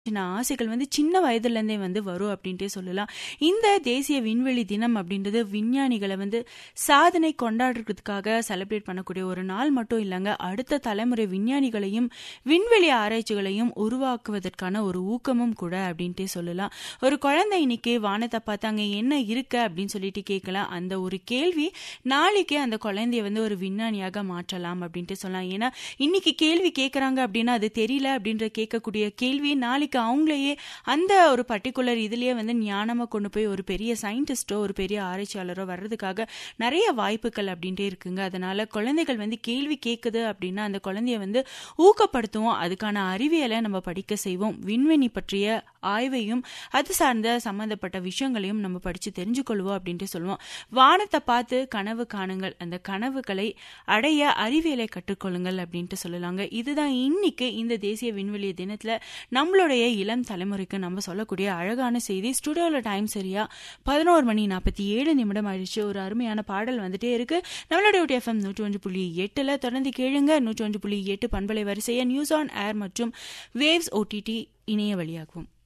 சின்ன ஆசைகள் வந்து சின்ன வயதுலேருந்தே வந்து வரும் அப்படின்ட்டே சொல்லலாம் இந்த தேசிய விண்வெளி தினம் அப்படின்றது விஞ்ஞானிகளை வந்து சாதனை கொண்டாடுறதுக்காக செலிப்ரேட் பண்ணக்கூடிய ஒரு நாள் மட்டும் இல்லைங்க அடுத்த தலைமுறை விஞ்ஞானிகளையும் விண்வெளி ஆராய்ச்சிகளையும் உருவாக்குவதற்கான ஒரு ஊக்கமும் கூட அப்படின்ட்டே சொல்லலாம் ஒரு குழந்தை இன்னைக்கு வானத்தை பார்த்து அங்கே என்ன இருக்கு அப்படின்னு சொல்லிட்டு கேட்கலாம் அந்த ஒரு கேள்வி நாளைக்கு அந்த குழந்தைய வந்து ஒரு விஞ்ஞானியாக மாற்றலாம் அப்படின்ட்டு சொல்லலாம் ஏன்னா இன்னைக்கு கேள்வி கேட்குறாங்க அப்படின்னா அது தெரியல அப்படின்ற கேட்கக்கூடிய கேள்வி நாளைக்கு அவங்களையே அந்த ஒரு பர்டிகுலர் இதுலயே வந்து ஞானமா கொண்டு போய் ஒரு பெரிய சயின்டிஸ்டோ ஒரு பெரிய ஆராய்ச்சியாளரோ வர்றதுக்காக நிறைய வாய்ப்புகள் அப்படின்ட்டே இருக்குங்க அதனால குழந்தைகள் வந்து கேள்வி கேட்குது அப்படின்னா அந்த குழந்தைய வந்து ஊக்கப்படுத்துவோம் அதுக்கான அறிவியலை நம்ம படிக்க செய்வோம் விண்வெளி பற்றிய ஆய்வையும் அது சார்ந்த சம்பந்தப்பட்ட விஷயங்களையும் நம்ம படிச்சு தெரிஞ்சுக்கொள்வோம் அப்படின்ட்டு சொல்லுவோம் வானத்தை பார்த்து கனவு காணுங்கள் அந்த கனவுகளை அடைய அறிவியலை கற்றுக்கொள்ளுங்கள் அப்படின்ட்டு சொல்லலாங்க இதுதான் இன்னைக்கு இந்த தேசிய விண்வெளி தினத்துல நம்மளுடைய இளம் தலைமுறைக்கு நம்ம சொல்லக்கூடிய அழகான செய்தி ஸ்டுடியோவில் டைம் சரியா பதினோரு மணி நாற்பத்தி ஏழு நிமிடம் ஆயிடுச்சு ஒரு அருமையான பாடல் வந்துட்டே இருக்கு நம்மளுடைய எஃப்எம் நூற்றி ஒன்று புள்ளி எட்டுல தொடர்ந்து கேளுங்க நூற்றி ஒன்று புள்ளி எட்டு பண்பலை வரிசையை நியூஸ் ஆன் ஏர் மற்றும் வேவ்ஸ் ஓடிடி இணைய வழியாகும்